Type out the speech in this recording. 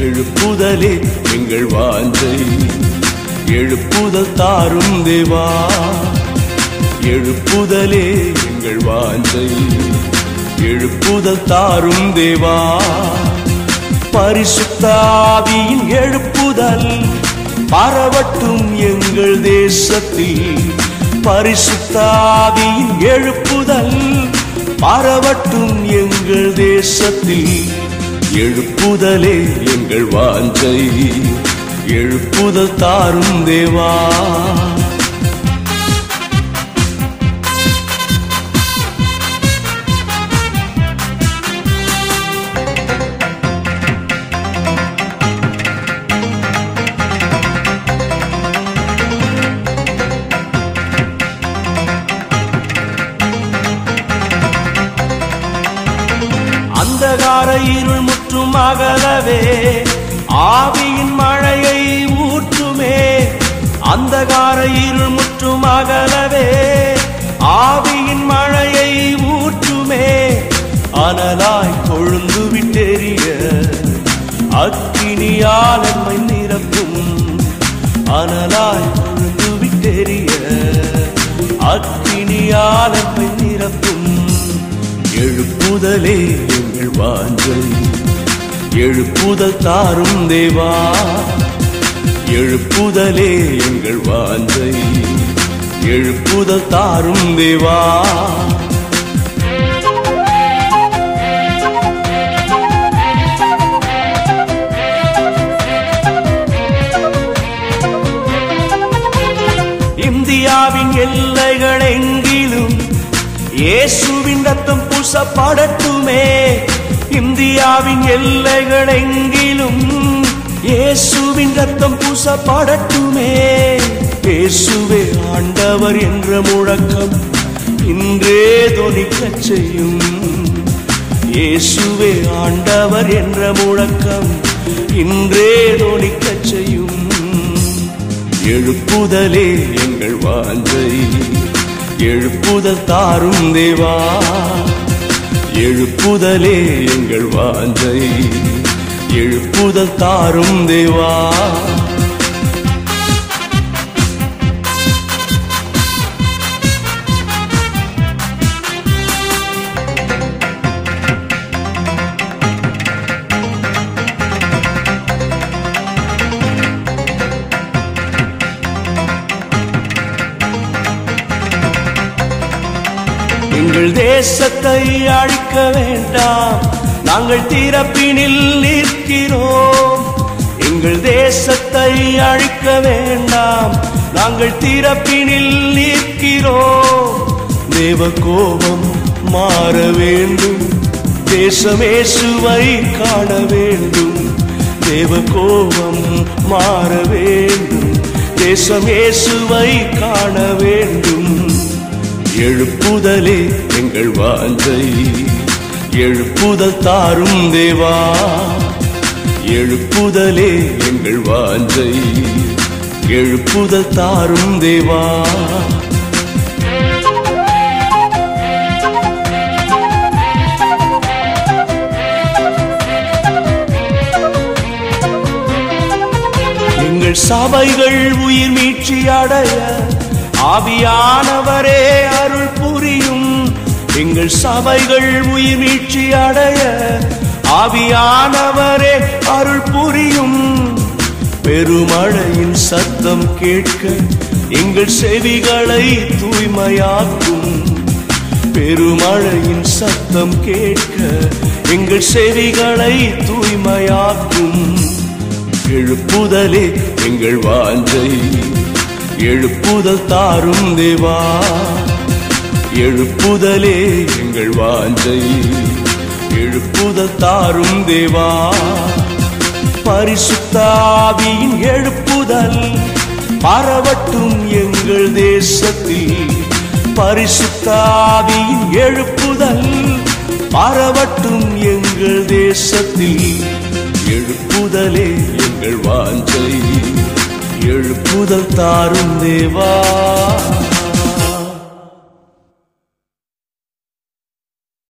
எழுப்புதலே எங்கள் வாஞ்சை எழுப்புதல் தாரும் தேவா எழுப்புதலே எங்கள் வாஞ்சை எழுப்புதல் தாரும் தேவா பரிசுத்தாவியின் எழுப்புதல் பரவட்டும் எங்கள் தேசத்தில் பரிசுத்தாவியின் எழுப்புதல் பரவட்டும் எங்கள் தேசத்தில் எழுப்புதலே எங்கள் வாஞ்சை எழுப்புதல் தாரும் தேவா அந்தகார இருள் முற்றும் அகலவே ஆவியின் மழையை ஊற்றுமே அந்தகார இருள் முற்றும் அகலவே ஆவியின் மழையை ஊற்றுமே அனலாய் கொழுந்து விட்டெறிய அக்கினியால் நம்மை நிரப்பும் அனலாய் கொழுந்து விட்டெறிய அக்கினியால் நம்மை நிரப்பும் எழுப்புதலே எங்கள் வாஞ்சை எழுப்புதல் தாரும் தேவா எழுப்புதலே எங்கள் வாஞ்சை எழுப்புதல் தாரும் தேவா இந்தியாவின் எல்லைகள் எங்கிலும் இயேசுவின் ரத்தம் பூசப்படட்டுமே இந்தியாவின் எல்லைகள் எங்கிலும் இயேசுவின் ரத்தம் பூசப்படட்டுமே இயேசுவே ஆண்டவர் என்ற முழக்கம் இன்றே தொனிக்கச் செய்யும் இயேசுவே ஆண்டவர் என்ற முழக்கம் இன்றே தொனிக்கச் செய்யும் எழுப்புதலே எங்கள் வாஞ்சை எழுப்புதல் தாரும் தேவா எழுப்புதலே எங்கள் வாஞ்சை எழுப்புதல் தாரும் தேவா எங்கள் தேசத்தை அழிக்க வேண்டாம் நாங்கள் திறப்பினில் நிற்கிறோம் எங்கள் தேசத்தை அழிக்க வேண்டாம் நாங்கள் திறப்பினில் நிற்கிறோம் தேவ கோபம் மாற வேண்டும் தேசமேசுவை காண வேண்டும் தேவ கோபம் மாற வேண்டும் தேசமேசுவை காண வேண்டும் எழுப்புதலே எங்கள் வாஞ்சை எழுப்புதல் தாரும் தேவா எழுப்புதலே எங்கள் வாஞ்சை எழுப்புதல் தாரும் தேவா எங்கள் சபைகள் உயிர் மீட்சி அடைய ஆவியானவரே அருள் புரியும் எங்கள் சபைகள் உயிர் மீட்சி அடைய ஆவியானவரே அருள் புரியும் பெருமழையின் சத்தம் கேட்க எங்கள் செவிகளை தூய்மையாக்கும் பெருமழையின் சத்தம் கேட்க எங்கள் செவிகளை தூய்மையாக்கும் எழுப்புதலே எங்கள் வாஞ்சை எழுப்புதல் தாரும் தேவா எழுப்புதலே எங்கள் வாஞ்சை எழுப்புதல் தாரும் தேவா பரிசுத்தாவியின் எழுப்புதல் பரவட்டும் எங்கள் தேசத்தில் பரிசுத்தாவியின் எழுப்புதல் பரவட்டும் எங்கள் தேசத்தில் எழுப்புதலே எங்கள் வாஞ்சை எழுப்புதல் தாரும் தேவா